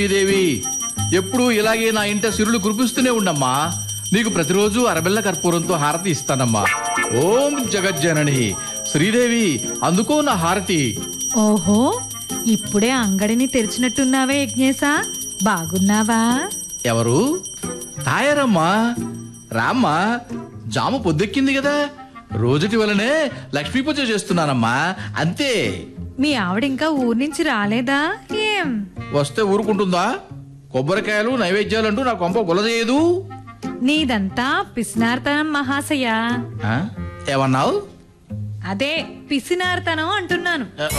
శ్రీదేవి ఎప్పుడు ఇలాగే నా ఇంట సిరులు కురిపిస్తూనే ఉండమ్మా నీకు ప్రతిరోజు అరబెల్ల కర్పూరంతో హారతి ఇస్తానమ్మా ఓం జగజ్జనని శ్రీదేవి అందుకో నా హారతి ఓహో ఇప్పుడే అంగడిని తెరిచినట్టున్నావే యజ్ఞేశా బాగున్నావా ఎవరు తాయారమ్మా రామ్మా జాము పొద్దెక్కింది కదా రోజుటి వలనే లక్ష్మీ పూజ చేస్తున్నానమ్మా అంతే మీ ఆవిడ ఇంకా ఊరి నుంచి రాలేదా ఏం వస్తే ఊరుకుంటుందా కొబ్బరికాయలు నైవేద్యాలంటూ నా కొంప గులజేయదు నీదంతా పిసినార్తనం మహాశయ ఆ? ఏమన్నావు అదే పిసినార్తనం అంటున్నాను